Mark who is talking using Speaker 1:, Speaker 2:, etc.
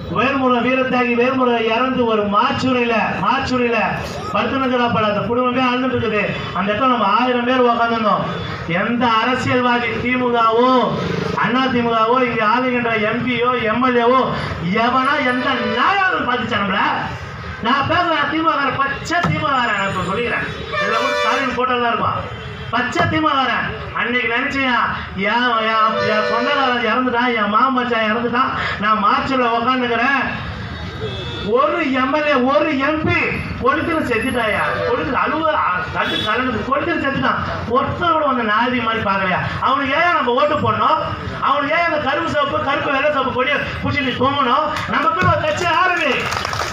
Speaker 1: வேர்முறை வீரத்தாகி வேர்முறை இறந்து ஒரு மாச்சுரையில மாச்சுரையில படுத்துனுங்கிறாப்பட அந்த குடும்பமே அழுந்துட்டு இருக்குது அந்த இடத்துல நம்ம ஆயிரம் பேர் உக்காந்துருந்தோம் எந்த அரசியல்வாதி திமுகவோ அண்ணா திமுகவோ இங்க ஆளுகின்ற எம்பியோ எம்எல்ஏவோ எவனா எந்த நாயாவது பார்த்துச்சா நம்மள நான் பேசுறேன் திமுக பச்சை திமுக நான் இப்ப சொல்லிக்கிறேன் இதுல கூட ஸ்டாலின் போட்டோலாம் இருக்கும் பச்சை திமுககாரன் அன்னைக்கு நினைச்சேன் என் என் என் சொந்தக்காரன் இறந்துட்டான் என் மாமச்சான் இறந்துட்டான் நான் மார்ச்சில் உக்காந்துக்கிறேன் ஒரு எம்எல்ஏ ஒரு எம்பி கொளுத்துல செத்துட்டாயா கொளுத்துல அழுவ கட்டு கலந்து கொளுத்துல செத்துட்டான் ஒருத்தர் கூட வந்து நாதி மாதிரி பார்க்கலையா அவனுக்கு ஏன் நம்ம ஓட்டு போடணும் அவனுக்கு ஏன் அந்த கருப்பு சோப்பு கருப்பு வெள்ளை சோப்பு கொடிய பிடிச்சி நீ தூங்கணும் நமக்குன்னு ஒரு கட்சி ஆரம்பி